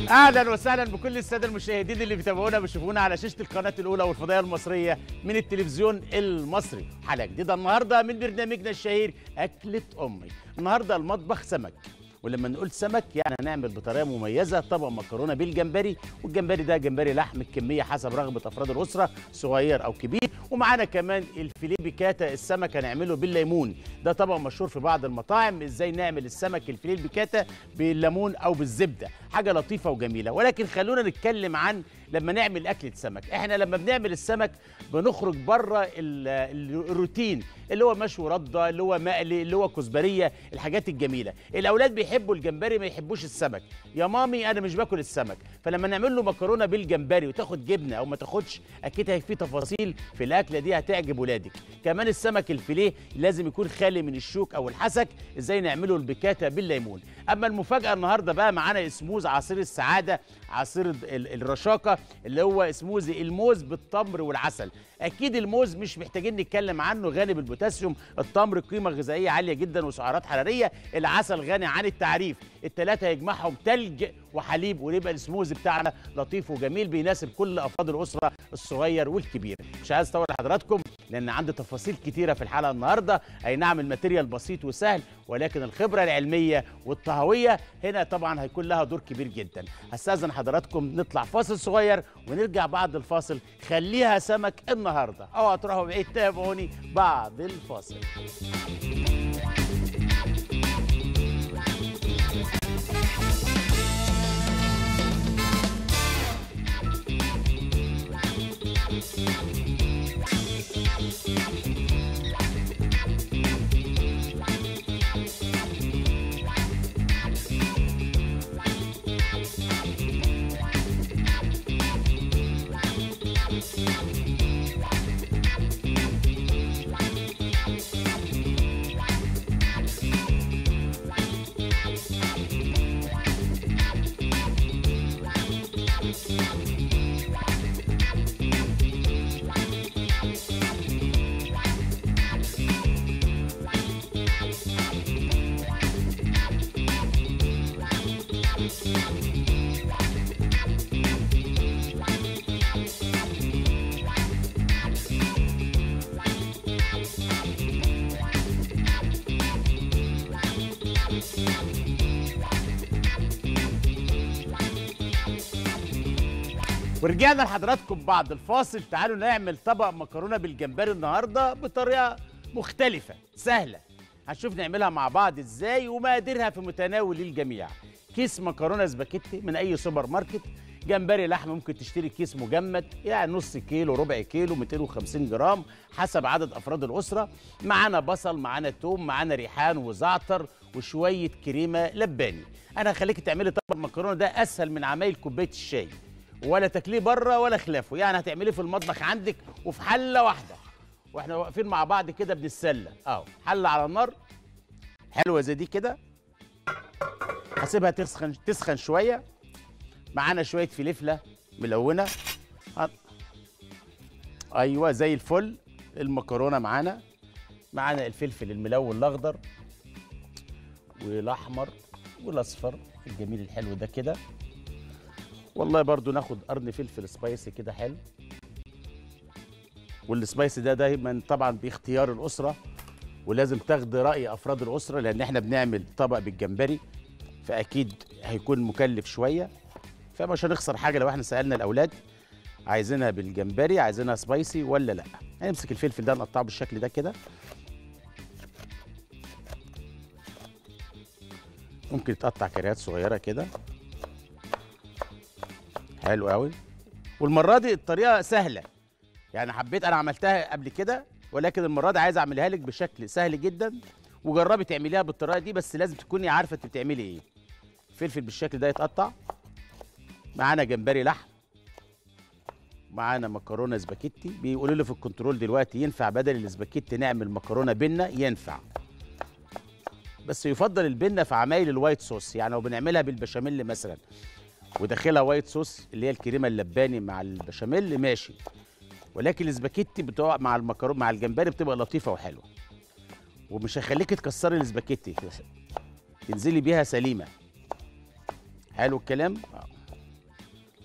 اهلا وسهلا بكل الساده المشاهدين اللي بيتابعونا بيشوفونا على شاشه القناه الاولى والفضائيه المصريه من التلفزيون المصري حلقه جديده النهارده من برنامجنا الشهير اكله امي النهارده المطبخ سمك ولما نقول سمك يعني هنعمل بطريقه مميزه طبق مكرونه بالجمبري والجمبري ده جمبري لحم الكميه حسب رغبه افراد الاسره صغير او كبير ومعانا كمان الفيليه بيكاتا السمك هنعمله بالليمون ده طبق مشهور في بعض المطاعم ازاي نعمل السمك الفيليه البيكاتا بالليمون او بالزبده حاجه لطيفه وجميله ولكن خلونا نتكلم عن لما نعمل اكله سمك احنا لما بنعمل السمك بنخرج بره الروتين اللي هو مشوي رده اللي هو مقلي اللي هو كزبريه الحاجات الجميله الاولاد بيحبوا الجمبري ما يحبوش السمك يا مامي انا مش باكل السمك فلما نعمل له مكرونه بالجمبري وتاخد جبنه او ما تاخدش اكيد هيبقى في تفاصيل في الاكله دي هتعجب ولادك كمان السمك الفيليه لازم يكون خالي من الشوك او الحسك ازاي نعمله البيكاتا بالليمون اما المفاجاه النهارده بقى معانا سموز عصير السعاده عصير الرشاقه اللي هو سموزي الموز بالتمر والعسل اكيد الموز مش محتاجين نتكلم عنه غني بالبوتاسيوم التمر قيمه غذائيه عاليه جدا وسعرات حراريه العسل غني عن التعريف الثلاثه يجمعهم تلج وحليب ويبقى السموزي بتاعنا لطيف وجميل بيناسب كل افراد الاسره الصغير والكبير مش عايز اطول حضراتكم لان عندي تفاصيل كتيره في الحلقه النهارده اي نعم الماتيريال بسيط وسهل ولكن الخبره العلميه والطهويه هنا طبعا هيكون لها دور كبير جدا هستاذن حضراتكم نطلع فاصل صغير ونرجع بعد الفاصل خليها سمك النهارده اوعوا تروحوا بعيد تابعوني بعد الفاصل ورجعنا لحضراتكم بعد الفاصل تعالوا نعمل طبق مكرونه بالجمبري النهارده بطريقه مختلفه سهله هنشوف نعملها مع بعض ازاي ومقاديرها في متناول الجميع كيس مكرونه سباكيتي من اي سوبر ماركت جمبري لحم ممكن تشتري كيس مجمد يعني نص كيلو ربع كيلو 250 جرام حسب عدد افراد الاسره معانا بصل معانا توم معانا ريحان وزعتر وشويه كريمه لباني انا هخليك تعملي طبق المكرونه ده اسهل من عمايل كوبايه الشاي ولا تاكليه بره ولا خلافه يعني هتعمليه في المطبخ عندك وفي حله واحده واحنا واقفين مع بعض كده بنتسلى اهو حله على النار حلوه زي دي كده هسيبها تسخن تسخن شويه معانا شويه فلفله ملونه هط... ايوه زي الفل المكرونه معانا معانا الفلفل الملون الاخضر والاحمر والاصفر الجميل الحلو ده كده والله برضو ناخد قرن فلفل سبايسي كده حلو والسبايسي ده دايما طبعا باختيار الاسره ولازم تاخد راي افراد الاسره لان احنا بنعمل طبق بالجمبري فاكيد هيكون مكلف شويه فمش هنخسر حاجه لو احنا سالنا الاولاد عايزينها بالجمبري عايزينها سبايسي ولا لا هنمسك الفلفل ده نقطعه بالشكل ده كده ممكن يتقطع كريات صغيره كده حلو قوي والمره دي الطريقه سهله يعني حبيت انا عملتها قبل كده ولكن المره دي عايز اعملها لك بشكل سهل جدا وجربي تعمليها بالطريقه دي بس لازم تكوني عارفه انت بتعملي ايه الفلفل بالشكل ده يتقطع معانا جمبري لحم معانا مكرونه سباكيتي بيقولوا لي في الكنترول دلوقتي ينفع بدل السباكيتي نعمل مكرونه بنه ينفع بس يفضل البنه في عمايل الوايت صوص يعني لو بنعملها بالبشاميل مثلا وداخلها وايت صوص اللي هي الكريمه اللباني مع البشاميل ماشي ولكن السباكيتي بتقع مع المكرونه مع الجمبري بتبقى لطيفه وحلوه ومش هيخليكي تكسري السباكيتي تنزلي بيها سليمه حلو الكلام آه.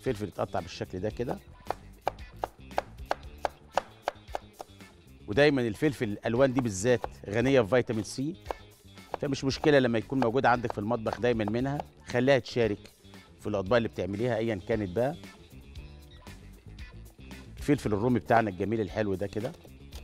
فلفل يتقطع بالشكل ده كده ودايما الفلفل الالوان دي بالذات غنيه في فيتامين سي فمش مشكله لما يكون موجود عندك في المطبخ دايما منها خليها تشارك في الاطباق اللي بتعمليها ايا كانت بقى الفلفل الرومي بتاعنا الجميل الحلو ده كده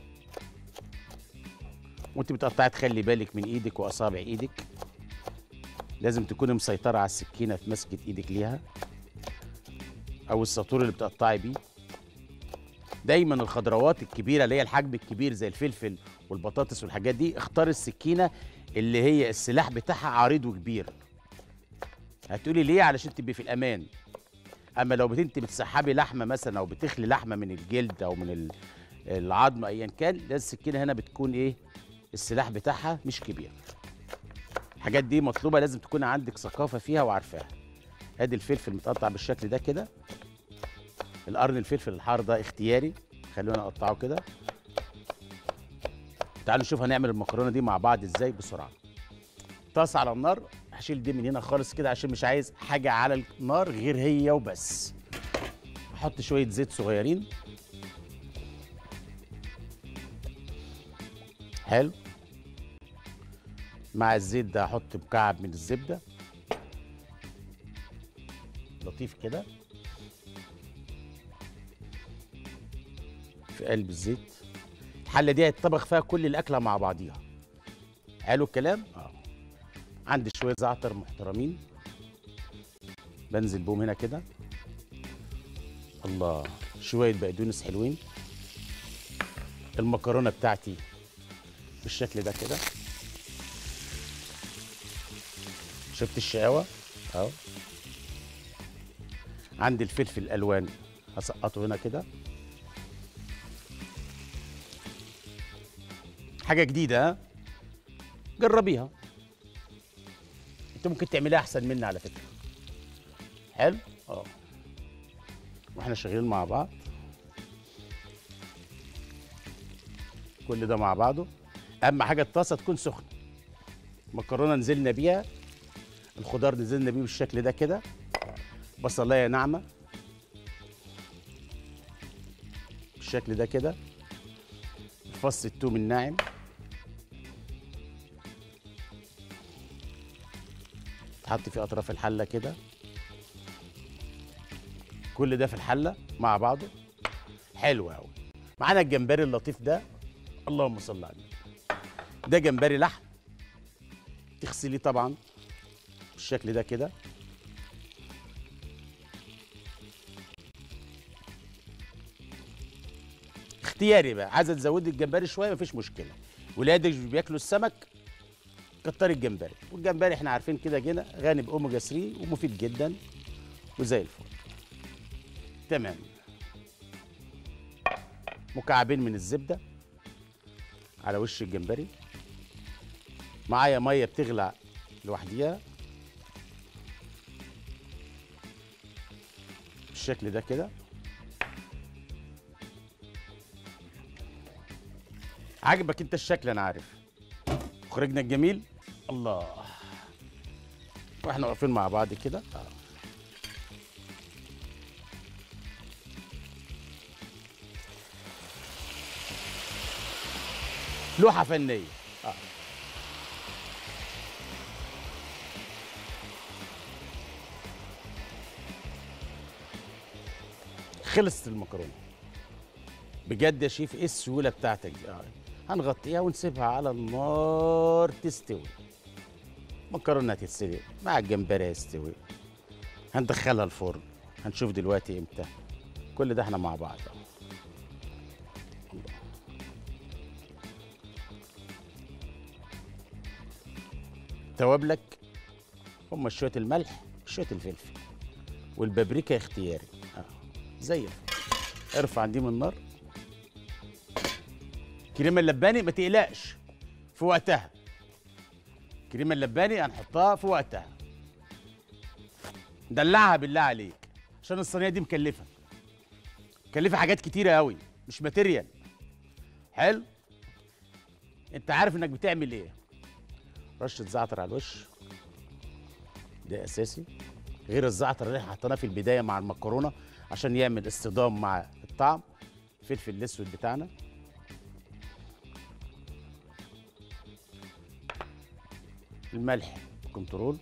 وانت بتقطعي تخلي بالك من ايدك واصابع ايدك لازم تكوني مسيطره على السكينه في مسكه ايدك ليها او الساطور اللي بتقطعي بيه دايما الخضروات الكبيره اللي هي الحجم الكبير زي الفلفل والبطاطس والحاجات دي اختار السكينه اللي هي السلاح بتاعها عريض وكبير هتقولي ليه علشان تبقي في الامان اما لو انت بتسحبي لحمه مثلا او بتخلي لحمه من الجلد او من ال- العظم ايا كان ده السكينه هنا بتكون ايه السلاح بتاعها مش كبير الحاجات دي مطلوبه لازم تكون عندك ثقافه فيها وعارفاها ادي الفلفل متقطع بالشكل ده كده القرن الفلفل الحار ده اختياري خلونا نقطعه كده تعالوا نشوف هنعمل المكرونه دي مع بعض ازاي بسرعه طاسه على النار هشيل دي من هنا خالص كده عشان مش عايز حاجه على النار غير هي وبس احط شويه زيت صغيرين حلو مع الزيت ده هحط مكعب من الزبده لطيف كده في قلب الزيت الحله دي هيتطبخ فيها كل الاكله مع بعضيها حلو الكلام اه عندي شويه زعتر محترمين بنزل بهم هنا كده الله شويه بقدونس حلوين المكرونه بتاعتي بالشكل ده كده شفت الشقاوه اهو عندي الفلفل الالوان هسقطه هنا كده حاجه جديده ها جربيها انت ممكن تعمليها احسن مني على فكره حلو اه واحنا شغالين مع بعض كل ده مع بعضه اهم حاجه الطاسه تكون سخنه مكرونه نزلنا بيها الخضار نزلنا بيه بالشكل ده كده بصلايه ناعمه بالشكل ده كده فص التوم الناعم تحط في اطراف الحله كده كل ده في الحله مع بعضه حلو قوي معانا الجمبري اللطيف ده اللهم صل على النبي ده جمبري لحم تغسليه طبعا بالشكل ده كده اختياري بقى عايزه تزودي الجمبري شويه مفيش مشكله ولادك بياكلوا السمك كتري الجمبري والجمبري احنا عارفين كده جينا غني باوميجا 3 ومفيد جدا وزي الفل تمام مكعبين من الزبده على وش الجمبري معايا ميه بتغلى لوحديها بالشكل ده كده عاجبك انت الشكل انا عارف خرجنا الجميل الله واحنا واقفين مع بعض كده آه. لوحه فنيه آه. خلصت المكرونه بجد يا شيف ايه السهوله بتاعتك دي آه. هنغطيها ونسيبها على النار تستوي مكرونه تتسلق مع الجمبري يستوي هندخلها الفرن هنشوف دلوقتي امتى كل ده احنا مع بعض أهو. الله. توابلك هم شويه الملح شويه الفلفل والبابريكا اختياري اه زي الفل ارفع دي من النار كريمه اللباني ما تقلقش في وقتها كريمه اللباني هنحطها في وقتها دلعها بالله عليك عشان الصينيه دي مكلفه مكلفه حاجات كتيره قوي مش ماتيريال حلو انت عارف انك بتعمل ايه رشه زعتر على الوش ده اساسي غير الزعتر اللي احنا حطيناه في البدايه مع المكرونه عشان يعمل اصطدام مع الطعم الفلفل الاسود بتاعنا الملح كنترول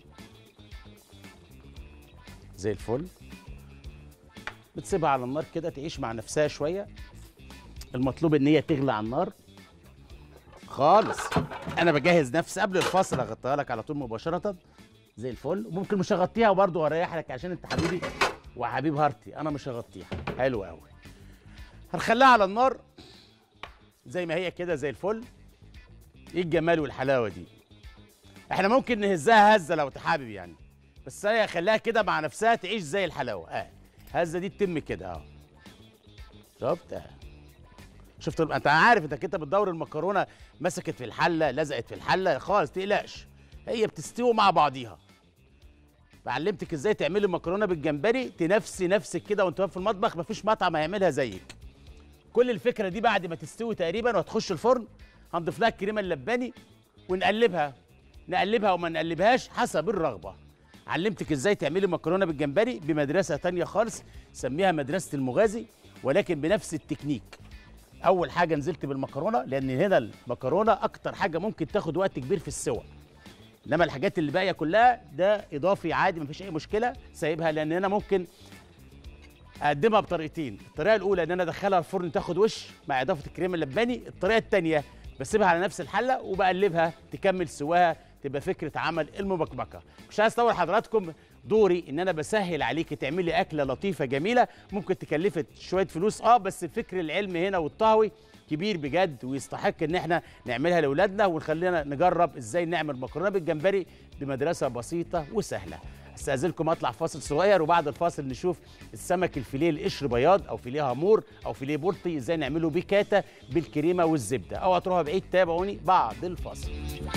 زي الفل بتسيبها على النار كده تعيش مع نفسها شويه المطلوب ان هي تغلى على النار خالص انا بجهز نفسي قبل الفصل اغطيها لك على طول مباشره زي الفل وممكن مش هغطيها برضه واريح لك عشان انت حبيبي وحبيب هارتي انا مش هغطيها حلو قوي هنخليها على النار زي ما هي كده زي الفل ايه الجمال والحلاوه دي احنا ممكن نهزها هزه لو تحابب يعني بس انا هخليها كده مع نفسها تعيش زي الحلاوه اه هزه دي تتم كده اه شفت اه شفت انت عارف انت كده بتدور المكرونه مسكت في الحله لزقت في الحله خالص تقلقش هي بتستوي مع بعضيها بعلمتك ازاي تعملي مكرونه بالجمبري تنفسي نفسك كده وانت واقف في المطبخ مفيش مطعم هيعملها زيك كل الفكره دي بعد ما تستوي تقريبا وهتخش الفرن هنضيف لها الكريمه اللباني ونقلبها نقلبها وما نقلبهاش حسب الرغبه علمتك ازاي تعملي مكرونه بالجمبري بمدرسه تانية خالص سميها مدرسه المغازي ولكن بنفس التكنيك اول حاجه نزلت بالمكرونه لان هنا المكرونه اكتر حاجه ممكن تاخد وقت كبير في السوى انما الحاجات اللي باقيه كلها ده اضافي عادي مفيش اي مشكله سايبها لان هنا ممكن اقدمها بطريقتين الطريقه الاولى ان انا ادخلها الفرن تاخد وش مع اضافه الكريم اللباني الطريقه الثانيه بسيبها على نفس الحله وبقلبها تكمل سواها تبقى فكره عمل المبكبكه مش عايز اطول حضراتكم دوري ان انا بسهل عليكي تعملي اكله لطيفه جميله ممكن تكلفك شويه فلوس اه بس الفكر العلمي هنا والطهوي كبير بجد ويستحق ان احنا نعملها لاولادنا ونخلينا نجرب ازاي نعمل مكرونه بالجمبري بمدرسه بسيطه وسهله استاذنكم اطلع فاصل صغير وبعد الفاصل نشوف السمك الفيليه القشر بياض او فيليه هامور او فيليه بلطي ازاي نعمله بكاتا بالكريمه والزبده او هتروحوا بعيد تابعوني بعد الفاصل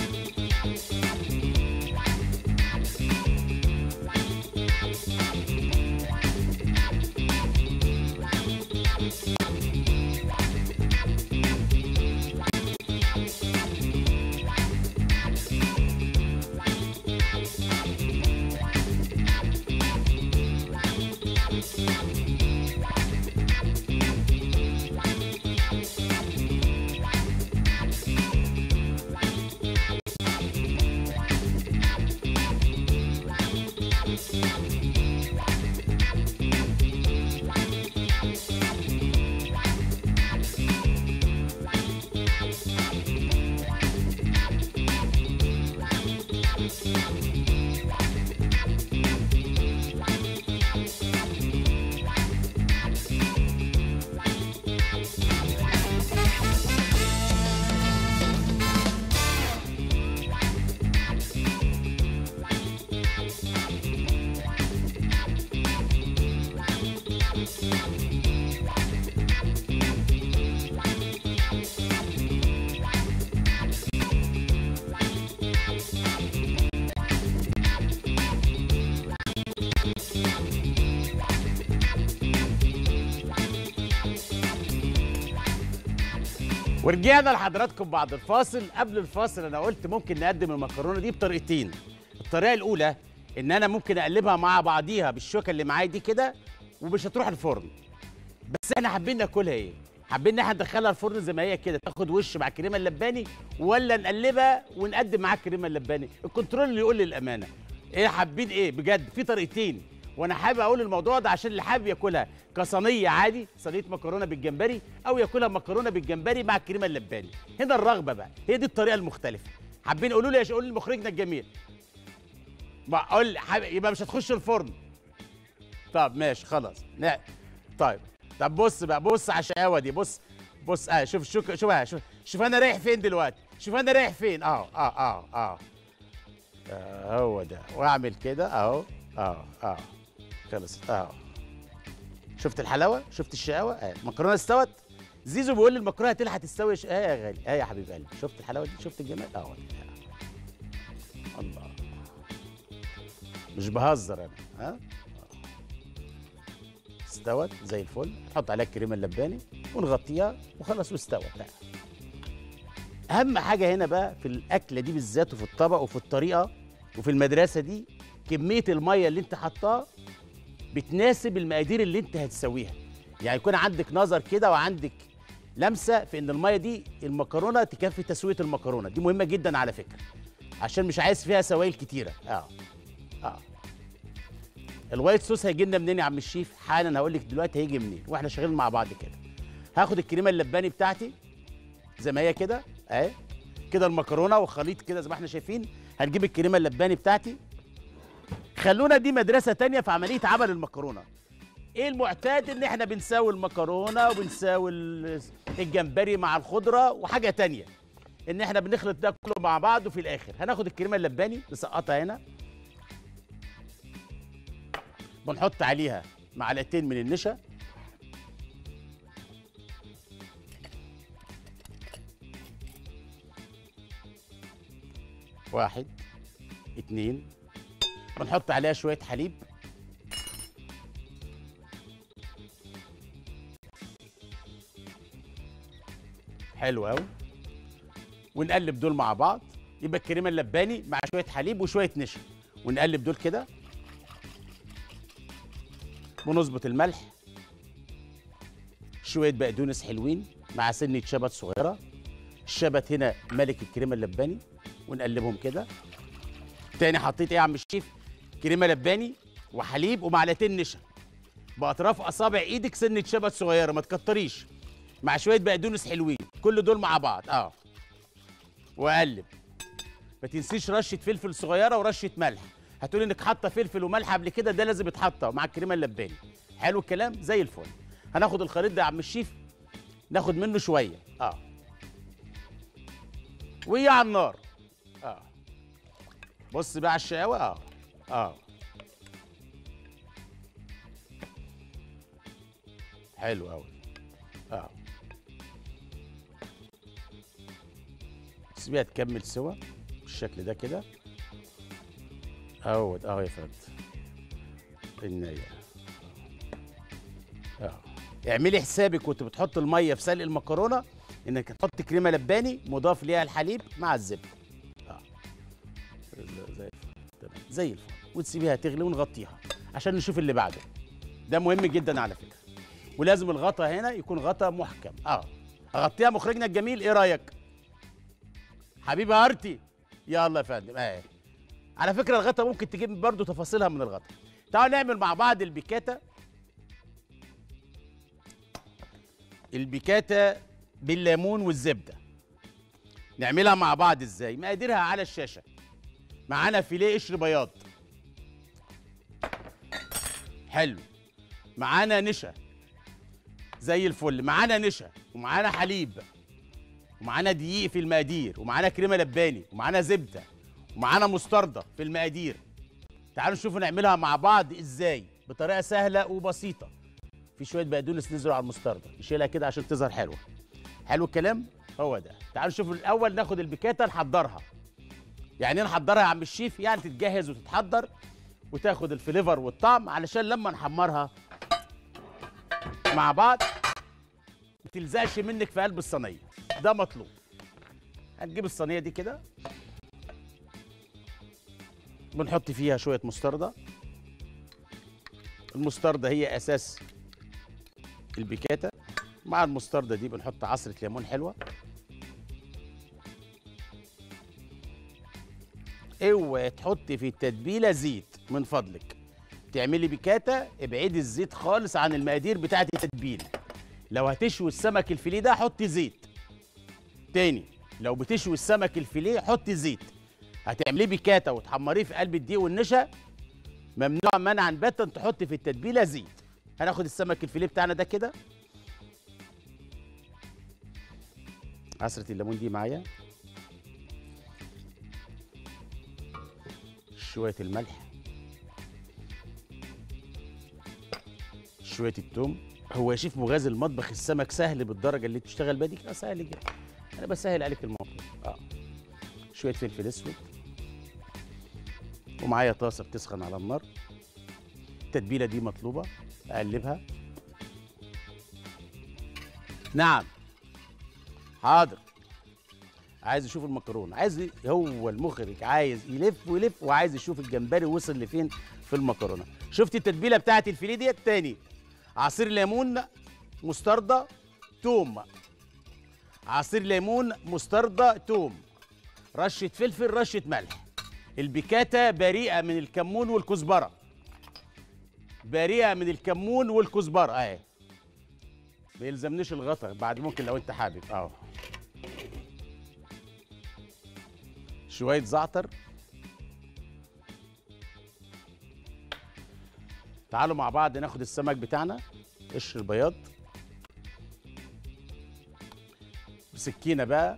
ورجعنا لحضراتكم بعد الفاصل قبل الفاصل انا قلت ممكن نقدم المكرونه دي بطريقتين الطريقه الاولى ان انا ممكن اقلبها مع بعضيها بالشوكه اللي معايا دي كده ومش هتروح الفرن بس احنا حابين ناكلها ايه حابين ان احنا ندخلها الفرن زي ما هي كده تاخد وش مع الكريمه اللباني ولا نقلبها ونقدم معاها الكريمه اللباني الكنترول اللي يقول لي الامانه ايه حابين ايه بجد في طريقتين وانا حابب اقول الموضوع ده عشان اللي حابب ياكلها كصينيه عادي صينيه مكرونه بالجمبري او ياكلها مكرونه بالجمبري مع الكريمه اللباني هنا الرغبه بقى هي دي الطريقه المختلفه حابين يقولوا لي قولوا لمخرجنا الجميل ما اقول حابب يبقى مش هتخش الفرن طب ماشي خلاص لا طيب طب بص بقى بص على الشقاوه دي بص بص اه شوف شوف شوف آه شوف شوف انا رايح فين دلوقتي شوف انا رايح فين اه اه اه اه آه، هو ده واعمل كده اهو اه اه خلص اهو شفت الحلاوه شفت الشقاوه اه المكرونه استوت زيزو بيقول لي المكرونه هتلحق تستوي ش- اه يا غالي اه يا حبيب قلبي شفت الحلاوه دي شفت الجمال اه الله مش بهزر انا ها استوت زي الفل نحط عليها الكريمه اللباني ونغطيها وخلاص واستوت لا. اهم حاجه هنا بقى في الاكله دي بالذات وفي الطبق وفي الطريقه وفي المدرسه دي كميه الميه اللي انت حطاها بتناسب المقادير اللي انت هتسويها يعني يكون عندك نظر كده وعندك لمسه في ان الميه دي المكرونه تكفي تسويه المكرونه دي مهمه جدا على فكره عشان مش عايز فيها سوائل كتيره اه اه الوايت صوص هيجي لنا منين يا عم الشيف حالا هقول لك دلوقتي هيجي منين واحنا شغالين مع بعض كده هاخد الكريمه اللباني بتاعتي زي ما هي كده اهي كده المكرونه وخليط كده زي ما احنا شايفين هنجيب الكريمه اللباني بتاعتي خلونا دي مدرسه تانية في عمليه عمل المكرونه ايه المعتاد ان احنا بنساوي المكرونه وبنساوي ال- الجمبري مع الخضره وحاجه تانية ان احنا بنخلط ده كله مع بعض وفي الاخر هناخد الكريمه اللباني نسقطها هنا بنحط عليها معلقتين من النشا واحد اتنين بنحط عليها شوية حليب حلو قوي ونقلب دول مع بعض يبقى الكريمه اللباني مع شويه حليب وشويه نشا ونقلب دول كده ونظبط الملح شويه بقدونس حلوين مع سنه شبت صغيره الشبت هنا ملك الكريمه اللباني ونقلبهم كده تاني حطيت ايه يا عم الشيف كريمه لباني وحليب ومعلقتين نشا باطراف اصابع ايدك سنه شبت صغيره ما تكتريش مع شويه بقدونس حلوين كل دول مع بعض اه واقلب ما تنسيش رشه فلفل صغيره ورشه ملح هتقولي انك حاطه فلفل وملح قبل كده ده لازم يتحط مع الكريمه اللباني حلو الكلام زي الفل هناخد الخليط ده يا عم الشيف ناخد منه شويه اه وهي على النار اه بص بقى على الشقاوه اه اه حلو قوي اه سيبيها تكمل سوا بالشكل ده كده اهو اهو يا فندم النية اه اعملي حسابك وانت بتحط الميه في سلق المكرونه انك تحط كريمه لباني مضاف ليها الحليب مع الزبده اه زي الفل تمام زي الفل وتسيبيها تغلي ونغطيها عشان نشوف اللي بعده ده مهم جدا على فكره ولازم الغطا هنا يكون غطا محكم اه اغطيها مخرجنا الجميل ايه رايك حبيبي هارتي يلا يا فندم اهي على فكره الغطا ممكن تجيب برضو تفاصيلها من الغطا تعالوا نعمل مع بعض البيكاتا البيكاتا بالليمون والزبده نعملها مع بعض ازاي مقاديرها على الشاشه معانا فيليه قشر بياض حلو معانا نشا زي الفل معانا نشا ومعانا حليب ومعانا دقيق في المقادير ومعانا كريمه لباني ومعانا زبده ومعانا مستردة في المقادير تعالوا نشوفوا نعملها مع بعض ازاي بطريقه سهله وبسيطه في شويه بقدونس نزلوا على المستردة نشيلها كده عشان تظهر حلوه حلو الكلام هو ده تعالوا نشوفوا الاول ناخد البيكاتا نحضرها يعني ايه نحضرها يا عم الشيف يعني تتجهز وتتحضر وتاخد الفليفر والطعم علشان لما نحمرها مع بعض ما تلزقش منك في قلب الصينيه ده مطلوب هنجيب الصينيه دي كده بنحط فيها شويه مستردة المستردة هي اساس البيكاتا مع المستردة دي بنحط عصرة ليمون حلوة اوعي تحطي في التتبيلة زيت من فضلك تعملي بيكاتا ابعدي الزيت خالص عن المقادير بتاعت التتبيل لو هتشوي السمك الفيليه ده حطي زيت تاني لو بتشوي السمك الفيليه حطي زيت هتعمليه بيكاتا وتحمريه في قلب الدقيق والنشا ممنوع منعا باتا تحطي في التتبيله زيت هناخد السمك الفيليه بتاعنا ده كده عصرة الليمون دي معايا شوية الملح شوية التوم هو يا شيف مغازي المطبخ السمك سهل بالدرجة اللي تشتغل بيها دي اه سهل جدا انا بسهل عليك الموضوع اه شوية فلفل اسود ومعايا طاسة بتسخن على النار التتبيلة دي مطلوبة اقلبها نعم حاضر عايز يشوف المكرونه عايز ي- هو المخرج عايز يلف ويلف وعايز يشوف الجمبري وصل لفين في المكرونه شفت التتبيله بتاعت الفيليه ديت تاني عصير ليمون مستردة توم عصير ليمون مستردة توم رشة فلفل رشة ملح البيكاتا بريئة من الكمون والكزبرة بريئة من الكمون والكزبرة اهي ما يلزمنيش الغطا بعد ممكن لو انت حابب اهو شوية زعتر تعالوا مع بعض ناخد السمك بتاعنا قشر البياض بسكينة بقى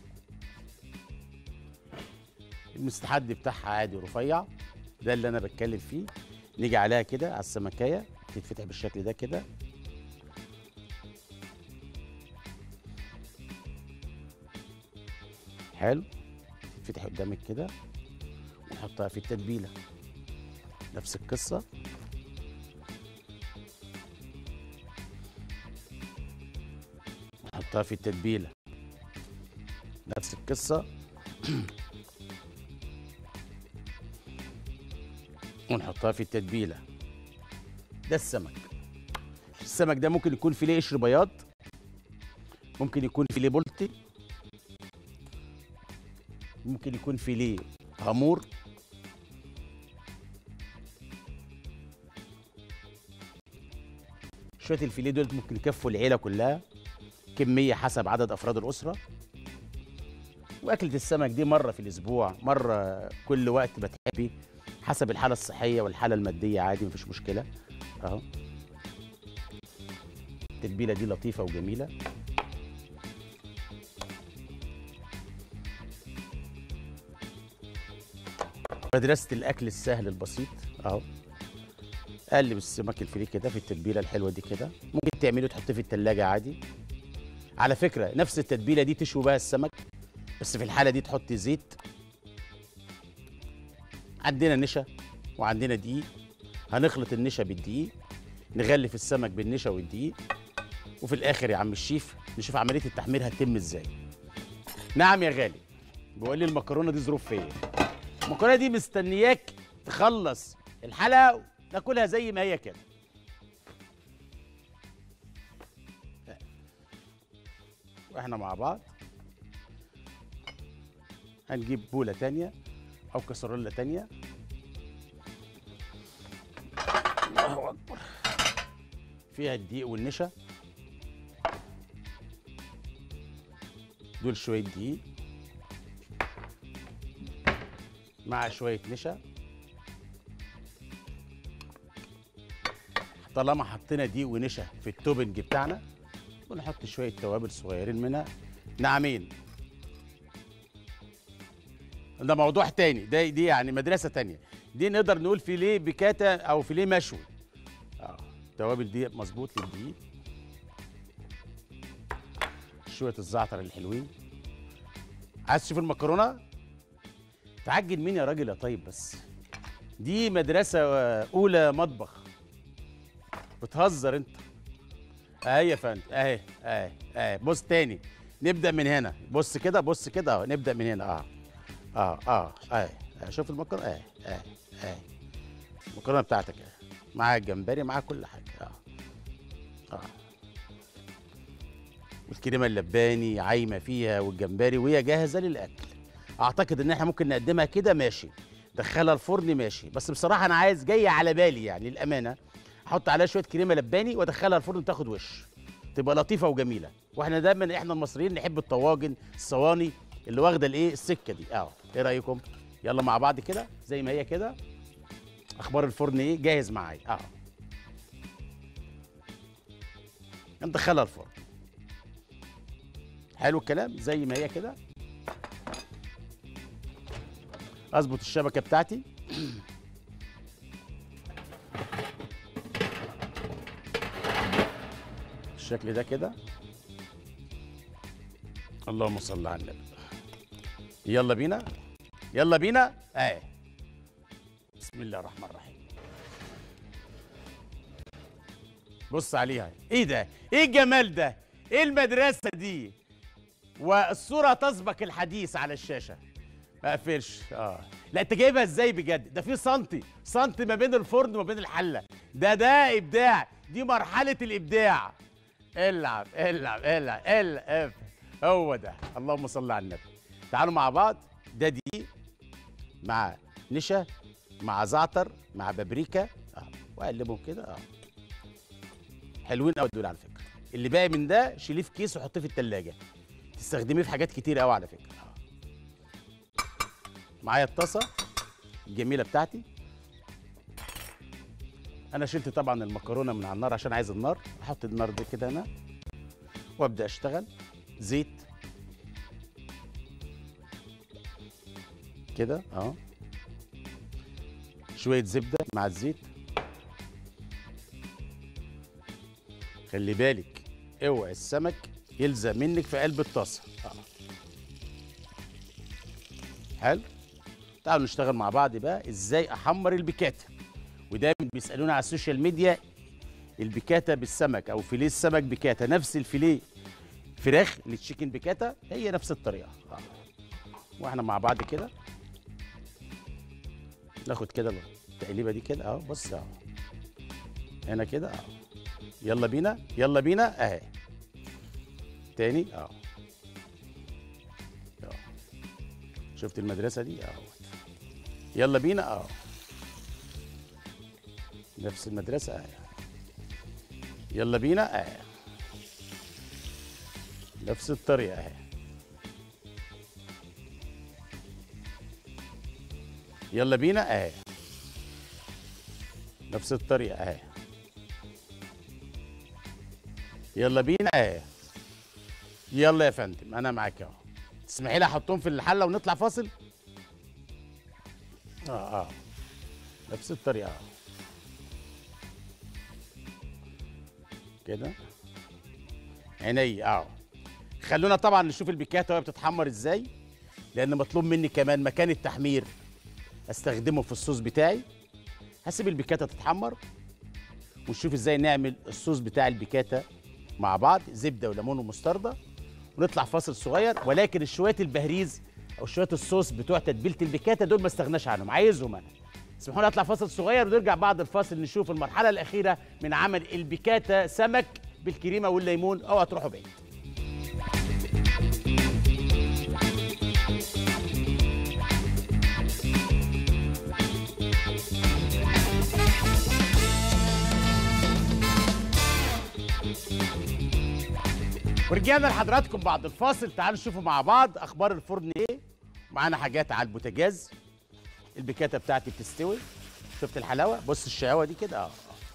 المستحد بتاعها عادي رفيع ده اللي انا بتكلم فيه نيجي عليها كده على السمكية تتفتح بالشكل ده كده حلو تتفتح قدامك كده ونحطها في التتبيله نفس القصه نحطها في التتبيله نفس القصه ونحطها في التتبيله ده السمك السمك ده ممكن يكون فيليه قشر بياض ممكن يكون فيليه بولتي ممكن يكون فيليه هامور شويه الفيليه دول ممكن يكفوا العيله كلها كميه حسب عدد افراد الاسره واكله السمك دي مره في الاسبوع مره كل وقت ما تحبي حسب الحاله الصحيه والحاله الماديه عادي مفيش مشكله اهو التتبيله دي لطيفه وجميله مدرسة الأكل السهل البسيط أهو قلب السمك الفري كده في التتبيلة الحلوة دي كده ممكن تعمله تحطيه في التلاجة عادي على فكرة نفس التتبيلة دي تشوي بها السمك بس في الحالة دي تحطي زيت عندنا نشا وعندنا دقيق هنخلط النشا بالدقيق نغلف السمك بالنشا والدقيق وفي الآخر يا عم الشيف نشوف عملية التحمير هتتم ازاي نعم يا غالي بيقول لي المكرونة دي ظروف فيا المكرونه دي مستنياك تخلص الحلقه ناكلها زي ما هي كده واحنا مع بعض هنجيب بوله تانية او كسرولة تانية الله اكبر فيها الدقيق والنشا دول شويه دقيق مع شويه نشا طالما حطينا دقيق ونشا في التوبنج بتاعنا ونحط شويه توابل صغيرين منها ناعمين ده موضوع تاني ده دي يعني مدرسه تانية دي نقدر نقول فيليه بكاتا او فيليه مشوي اه توابل دي مظبوط للدقيق شويه الزعتر الحلوين عايز تشوف المكرونه تعجل مين يا راجل يا طيب بس دي مدرسة آه، أولى مطبخ بتهزر أنت أهي يا فندم أهي أهي أهي بص تاني نبدأ من هنا بص كده بص كده أهو نبدأ من هنا أه أه أه أهي أهي شوف المكرونة أهي أهي أهي المكرونة بتاعتك أهي معاها الجمبري معاها كل حاجة أه أه والكريمة اللباني عايمة فيها والجمبري وهي جاهزة للأكل اعتقد ان احنا ممكن نقدمها كده ماشي دخلها الفرن ماشي بس بصراحه انا عايز جايه على بالي يعني للامانه احط عليها شويه كريمه لباني وادخلها الفرن تاخد وش تبقى لطيفه وجميله واحنا دايما احنا المصريين نحب الطواجن الصواني اللي واخده الايه السكه دي اه ايه رايكم يلا مع بعض كده زي ما هي كده اخبار الفرن ايه جاهز معايا اه ندخلها الفرن حلو الكلام زي ما هي كده اظبط الشبكه بتاعتي بالشكل ده كده اللهم صل على النبي يلا بينا يلا بينا اهي بسم الله الرحمن الرحيم بص عليها ايه ده ايه الجمال ده ايه المدرسه دي والصوره تسبق الحديث على الشاشه ما اقفلش اه لا انت جايبها ازاي بجد ده في سنتي سنتي ما بين الفرن وما بين الحله ده ده ابداع دي مرحله الابداع العب العب العب العب هو ده اللهم صل على النبي تعالوا مع بعض ده دي مع نشا مع زعتر مع بابريكا اه واقلبهم كده اه حلوين قوي دول على فكره اللي باقي من ده شيليه في كيس وحطيه في التلاجة تستخدميه في حاجات كتير قوي على فكره آه. معايا الطاسه الجميله بتاعتي انا شلت طبعا المكرونه من على النار عشان عايز النار احط النار دي كده هنا وابدا اشتغل زيت كده اه شويه زبده مع الزيت خلي بالك اوعي السمك يلزق منك في قلب الطاسه اه حلو تعالوا نشتغل مع بعض بقى ازاي احمر البيكاتا ودايما بيسالونا على السوشيال ميديا البيكاتا بالسمك او فيليه السمك بيكاتا نفس الفيليه فراخ التشيكن بيكاتا هي نفس الطريقه آه. واحنا مع بعض كده ناخد كده التقليبه دي كده اهو بص اهو هنا كده اهو يلا بينا يلا بينا اهي تاني اهو أهو. شفت المدرسه دي اهو يلا بينا اهو نفس المدرسه اهي يلا بينا اهي نفس الطريقه اهي يلا بينا اهي نفس الطريقه اهي يلا بينا اهي يلا يا فندم انا معاك اهو تسمحي لي احطهم في الحله ونطلع فاصل اه اه نفس الطريقه اهو كده عيني اهو خلونا طبعا نشوف البيكاتا وهي بتتحمر ازاي لان مطلوب مني كمان مكان التحمير استخدمه في الصوص بتاعي هسيب البيكاتا تتحمر ونشوف ازاي نعمل الصوص بتاع البيكاتا مع بعض زبده وليمون ومستردة ونطلع فاصل صغير ولكن الشوية البهريز او شوية الصوص بتوع تتبيله البيكاتا دول ما استغناش عنهم عايزهم انا اسمحوا لي اطلع فاصل صغير ونرجع بعد الفاصل نشوف المرحله الاخيره من عمل البيكاتا سمك بالكريمه والليمون اوعى تروحوا بعيد ورجعنا لحضراتكم بعد الفاصل تعالوا نشوفوا مع بعض اخبار الفرن ايه معانا حاجات على البوتاجاز البيكاتا بتاعتي بتستوي شفت الحلاوه بص الشقاوه دي كده اه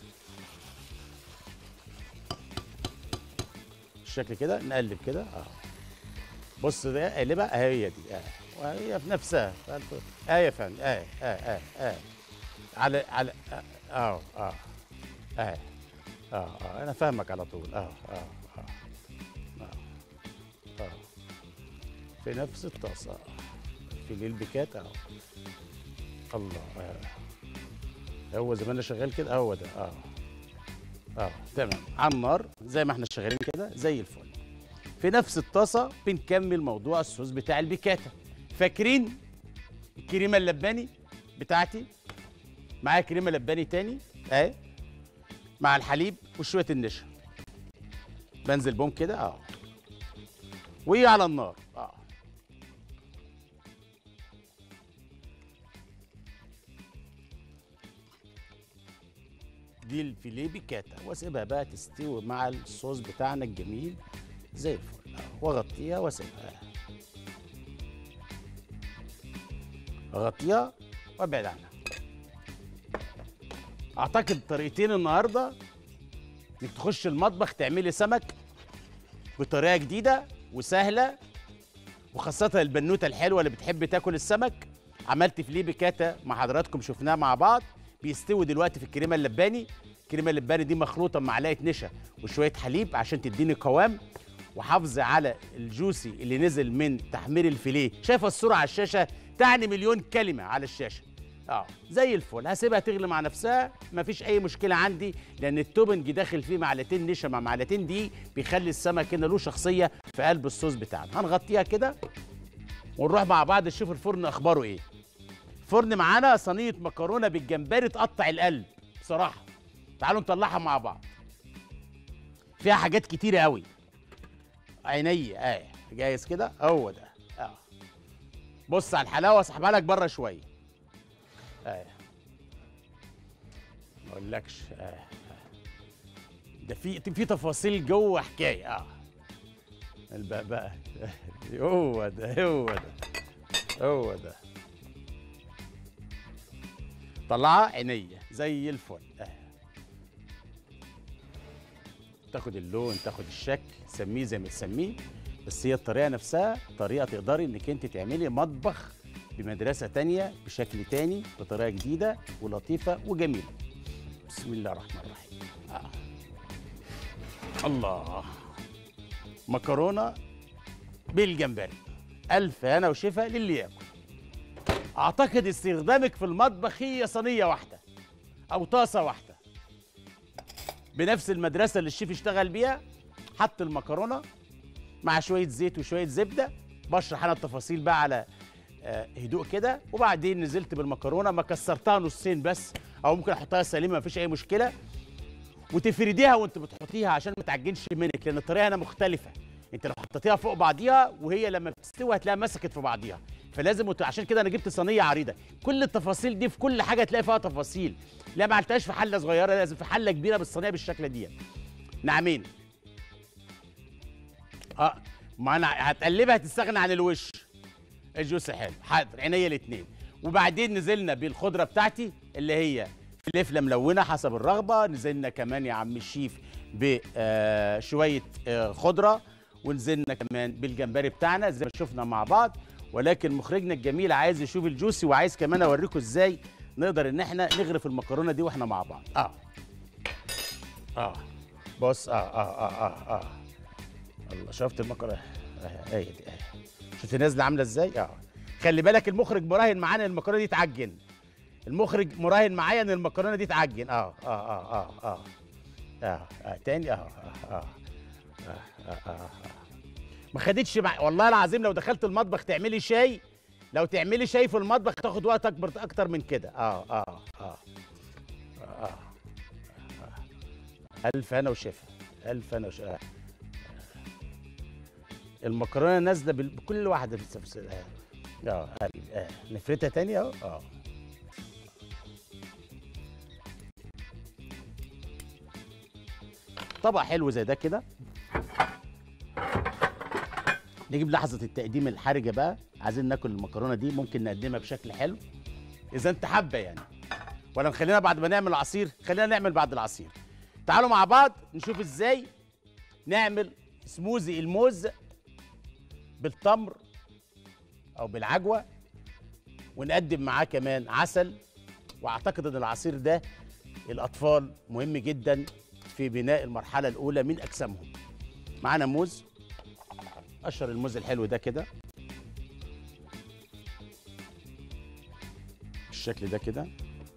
الشكل كده نقلب كده اه بص ده قلبها هي دي اه وهي في نفسها اه يا فندم اه اه اه اه على على اه اه اه اه اه, آه. انا فاهمك على طول اه اه اه اه في نفس الطاسة في البيكات اهو الله آه. هو زي ما انا شغال كده هو ده اه اه تمام على النار زي ما احنا شغالين كده زي الفل في نفس الطاسة بنكمل موضوع الصوص بتاع البيكاتا فاكرين الكريمة اللباني بتاعتي معايا كريمة لباني تاني اهي مع الحليب وشوية النشا بنزل بهم كده اه وهي على النار اه دي الفيليه بيكاتا واسيبها بقى تستوي مع الصوص بتاعنا الجميل زي الفل آه. واغطيها واسيبها اغطيها وابعد عنها اعتقد طريقتين النهارده انك تخش المطبخ تعملي سمك بطريقه جديده وسهله وخاصه البنوته الحلوه اللي بتحب تاكل السمك عملت فيليه بكاتا مع حضراتكم شفناه مع بعض بيستوي دلوقتي في الكريمه اللباني الكريمه اللباني دي مخلوطه بمعلقه نشا وشويه حليب عشان تديني قوام وحافظه على الجوسي اللي نزل من تحمير الفيليه شايفه الصوره على الشاشه تعني مليون كلمه على الشاشه اه زي الفل هسيبها تغلي مع نفسها مفيش اي مشكله عندي لان التوبنج داخل فيه معلقتين نشا مع معلقتين دي بيخلي السمك هنا له شخصيه في قلب الصوص بتاعنا هنغطيها كده ونروح مع بعض نشوف الفرن اخباره ايه الفرن معانا صينيه مكرونه بالجمبري تقطع القلب بصراحه تعالوا نطلعها مع بعض فيها حاجات كتيره قوي عيني اه جايز كده هو ده اه بص على الحلاوه اسحبها لك بره شويه اه ما اقولكش اه آه. ده في في تفاصيل جوه حكايه اه البقبقه هو ده هو ده هو ده طلعها عينيا زي الفل اه تاخد اللون تاخد الشكل سميه زي ما تسميه بس هي الطريقه نفسها طريقه تقدري انك انت تعملي مطبخ بمدرسه تانية بشكل تاني بطريقه جديده ولطيفه وجميله بسم الله الرحمن الرحيم آه. الله مكرونه بالجمبري الف هنا وشفا للي ياكل اعتقد استخدامك في المطبخ هي صينيه واحده او طاسه واحده بنفس المدرسه اللي الشيف اشتغل بيها حط المكرونه مع شويه زيت وشويه زبده بشرح انا التفاصيل بقى على آه، هدوء كده وبعدين نزلت بالمكرونه ما كسرتها نصين بس او ممكن احطها سليمه مفيش اي مشكله وتفرديها وانت بتحطيها عشان ما تعجنش منك لان الطريقه هنا مختلفه انت لو حطيتيها فوق بعضيها وهي لما بتستوي هتلاقيها مسكت في بعضيها فلازم وت... عشان كده انا جبت صينيه عريضه كل التفاصيل دي في كل حاجه تلاقي فيها تفاصيل لا ما عملتهاش في حله صغيره لازم في حله كبيره بالصينيه بالشكل دي نعمين اه ما انا هتقلبها هتستغنى عن الوش الجوس حلو حاضر عينيا الاثنين وبعدين نزلنا بالخضره بتاعتي اللي هي فلفله ملونه حسب الرغبه نزلنا كمان يا عم الشيف بشويه خضره ونزلنا كمان بالجمبري بتاعنا زي ما شفنا مع بعض ولكن مخرجنا الجميل عايز يشوف الجوسي وعايز كمان اوريكم ازاي نقدر ان احنا نغرف المكرونه دي واحنا مع بعض اه اه بص اه اه اه اه, آه. الله شفت المكرونه اه هي دي اه شفت نازله عامله ازاي اه خلي بالك المخرج مراهن معانا ان المكرونه دي تعجن المخرج مراهن معايا ان المكرونه دي تعجن اه اه اه اه اه اه, آه. تاني اه اه اه آه آه آه. ما خدتش مع... والله العظيم لو دخلت المطبخ تعملي شاي لو تعملي شاي في المطبخ تاخد وقت اكبر اكتر من كده اه اه اه اه, آه. الف انا وشفا الف انا وشفا المكرونه نازله بال- بكل واحده في السفس اه اه آه. نفرتها تاني اهو اه طبق حلو زي ده كده نجيب لحظه التقديم الحرجه بقى عايزين ناكل المكرونه دي ممكن نقدمها بشكل حلو اذا انت حابه يعني ولا نخلينا بعد ما نعمل العصير خلينا نعمل بعد العصير تعالوا مع بعض نشوف ازاي نعمل سموزي الموز بالتمر او بالعجوه ونقدم معاه كمان عسل واعتقد ان العصير ده الاطفال مهم جدا في بناء المرحله الاولى من اجسامهم معانا موز قشر الموز الحلو ده كده بالشكل ده كده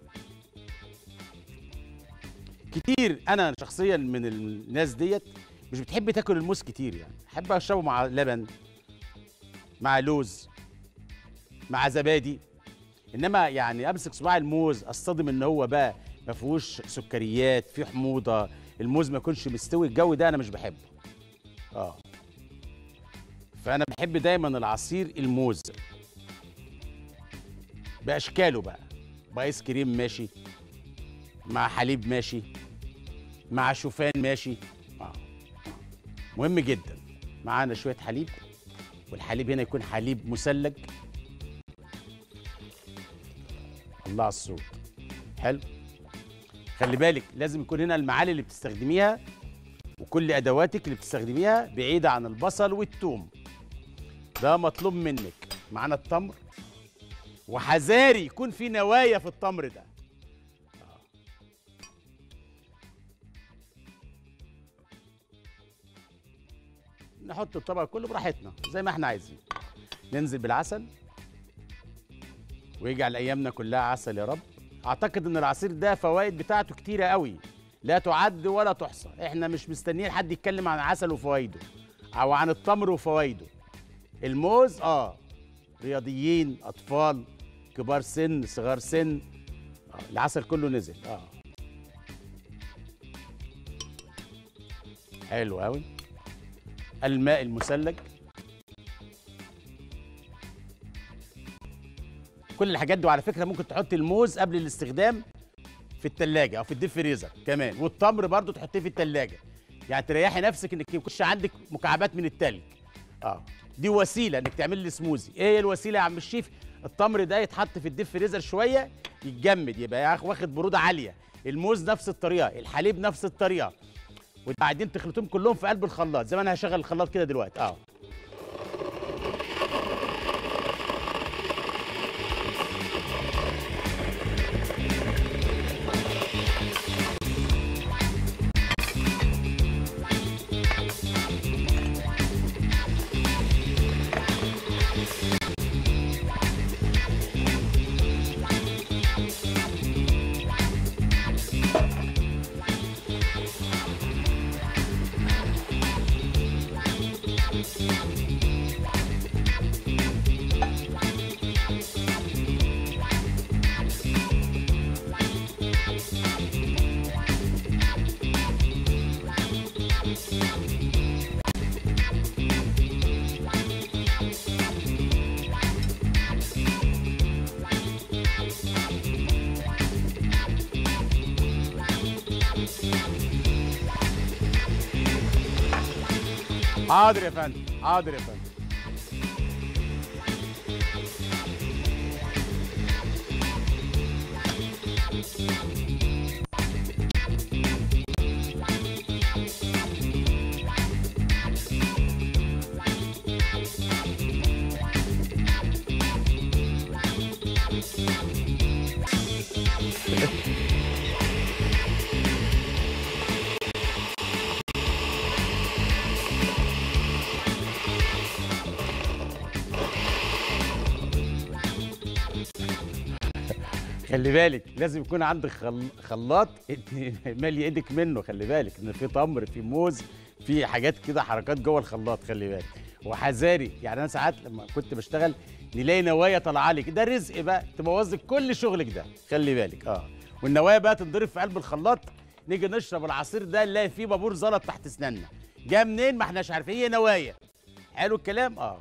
كتير انا شخصيا من الناس ديت مش بتحب تاكل الموز كتير يعني احب اشربه مع لبن مع لوز مع زبادي انما يعني امسك صباع الموز اصطدم ان هو بقى ما فيهوش سكريات فيه حموضه الموز ما يكونش مستوي الجو ده انا مش بحبه اه فانا بحب دايما العصير الموز باشكاله بقى بايس كريم ماشي مع حليب ماشي مع شوفان ماشي آه. مهم جدا معانا شويه حليب والحليب هنا يكون حليب مثلج الله على الصوت حلو خلي بالك لازم يكون هنا المعالي اللي بتستخدميها وكل ادواتك اللي بتستخدميها بعيده عن البصل والثوم ده مطلوب منك معانا التمر وحذاري يكون في نوايا في التمر ده آه. نحط الطبق كله براحتنا زي ما احنا عايزين ننزل بالعسل ويجعل ايامنا كلها عسل يا رب اعتقد ان العصير ده فوائد بتاعته كتيره قوي لا تعد ولا تحصى احنا مش مستنيين حد يتكلم عن العسل وفوائده او عن التمر وفوائده الموز اه رياضيين اطفال كبار سن صغار سن آه. العسل كله نزل اه حلو قوي الماء المثلج كل الحاجات دي وعلى فكره ممكن تحط الموز قبل الاستخدام في التلاجة او في الديب فريزر كمان والتمر برضو تحطيه في التلاجة يعني تريحي نفسك انك يكونش عندك مكعبات من التلج اه دي وسيله انك تعمل لي سموزي ايه هي الوسيله يا عم الشيف التمر ده يتحط في الديب فريزر شويه يتجمد يبقى واخد بروده عاليه الموز نفس الطريقه الحليب نفس الطريقه وبعدين تخلطهم كلهم في قلب الخلاط زي ما انا هشغل الخلاط كده دلوقتي اه حاضر يا فندم حاضر يا فندم خلي بالك لازم يكون عندك خل... خلاط مالي ايدك منه خلي بالك ان في تمر في موز في حاجات كده حركات جوه الخلاط خلي بالك وحذاري يعني انا ساعات لما كنت بشتغل نلاقي نوايا طالعه لك ده رزق بقى تبوظ لك كل شغلك ده خلي بالك اه والنوايا بقى تنضرب في قلب الخلاط نيجي نشرب العصير ده نلاقي فيه بابور زلط تحت اسناننا جه منين ما احناش عارفين هي نوايا حلو الكلام اه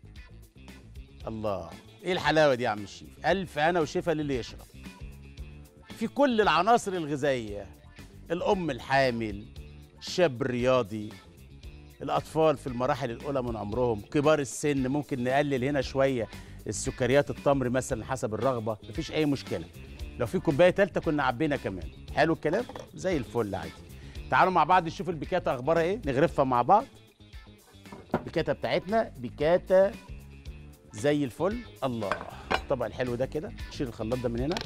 الله ايه الحلاوه دي يا عم الشيف الف انا وشفا للي يشرب في كل العناصر الغذائيه الام الحامل الشاب الرياضي الاطفال في المراحل الاولى من عمرهم كبار السن ممكن نقلل هنا شويه السكريات التمر مثلا حسب الرغبه مفيش اي مشكله لو في كوبايه ثالثه كنا عبينا كمان حلو الكلام زي الفل عادي تعالوا مع بعض نشوف البيكاتا اخبارها ايه نغرفها مع بعض البيكاتا بتاعتنا بيكاتا زي الفل الله الطبق الحلو ده كده نشيل الخلاط ده من هنا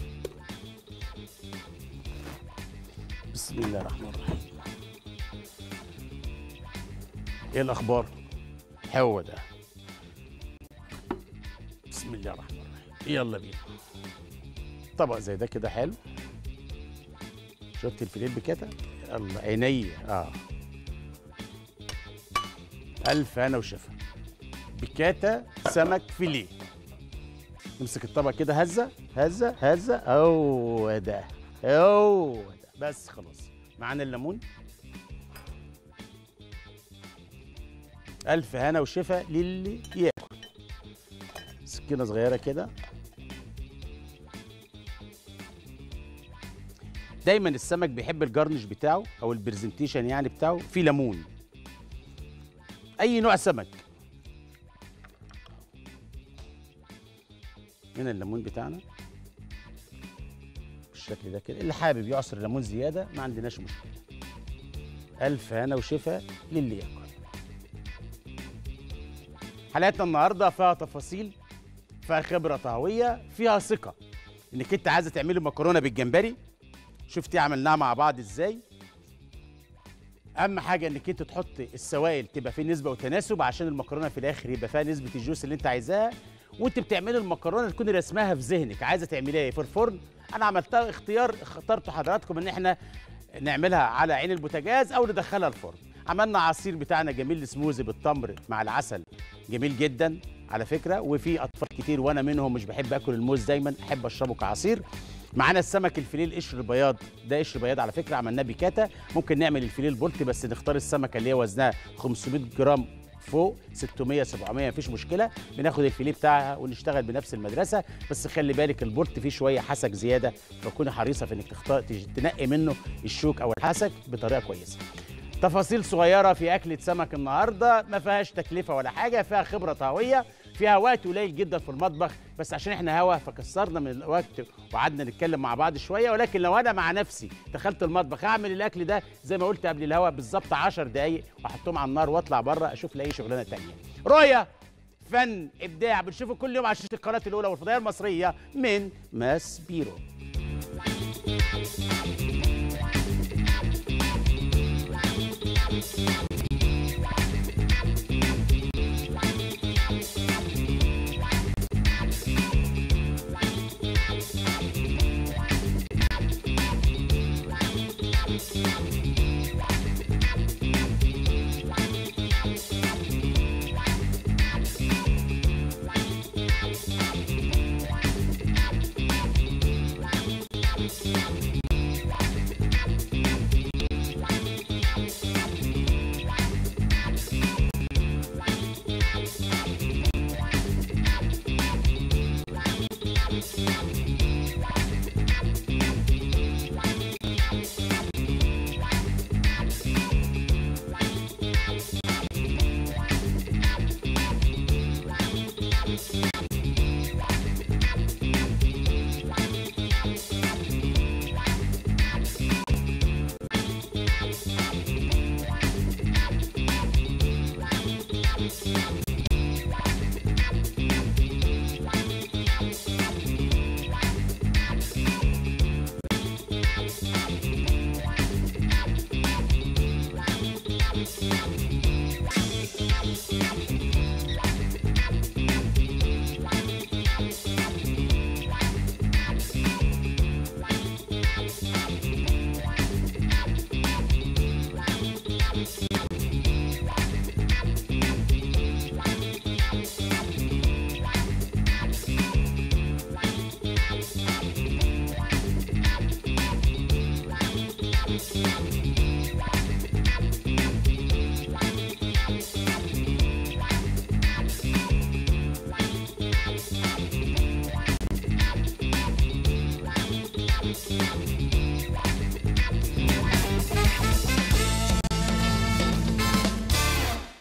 بسم الله الرحمن الرحيم ايه الاخبار هو ده بسم الله الرحمن الرحيم يلا بينا طبق زي ده كده حلو شفت الفيليه بكده الله عينيا اه الف انا وشفا بكاتا سمك فيليه نمسك الطبق كده هزه هزه هزه هو ده هو ده بس خلاص معانا الليمون ألف هنا وشفا للي ياكل سكينة صغيرة كده دايما السمك بيحب الجرنش بتاعه أو البرزنتيشن يعني بتاعه فيه ليمون أي نوع سمك هنا الليمون بتاعنا بالشكل ده كده اللي حابب يعصر ليمون زيادة ما عندناش مشكلة ألف هنا وشفا للي ياكل حلقتنا النهارده فيها تفاصيل فيها خبره طهويه فيها ثقه انك انت عايزه تعملي مكرونه بالجمبري شفتي عملناها مع بعض ازاي اهم حاجه انك انت تحط السوائل تبقى في نسبه وتناسب عشان المكرونه في الاخر يبقى فيها نسبه الجوس اللي انت عايزاها وانت بتعملي المكرونه تكوني رسمها في ذهنك عايزه تعمليها ايه في الفرن انا عملتها اختيار اخترت حضراتكم ان احنا نعملها على عين البوتاجاز او ندخلها الفرن عملنا عصير بتاعنا جميل السموزي بالتمر مع العسل جميل جدا على فكره وفي اطفال كتير وانا منهم مش بحب اكل الموز دايما احب اشربه كعصير معانا السمك الفيليه القشر البياض ده قشر بياض على فكره عملناه بيكاتا ممكن نعمل الفيليه البولتي بس نختار السمكه اللي هي وزنها 500 جرام فوق 600 700 مفيش مشكله بناخد الفيليه بتاعها ونشتغل بنفس المدرسه بس خلي بالك البولت فيه شويه حسك زياده فكوني حريصه في انك تختار تنقي منه الشوك او الحسك بطريقه كويسه تفاصيل صغيرة في أكلة سمك النهاردة ما فيهاش تكلفة ولا حاجة فيها خبرة طهوية فيها وقت قليل جدا في المطبخ بس عشان احنا هوا فكسرنا من الوقت وقعدنا نتكلم مع بعض شوية ولكن لو أنا مع نفسي دخلت المطبخ أعمل الأكل ده زي ما قلت قبل الهوا بالظبط 10 دقايق وأحطهم على النار وأطلع بره أشوف لأي شغلانة تانية رؤية فن إبداع بنشوفه كل يوم على شاشة القناة الأولى والفضائية المصرية من ماس بيرو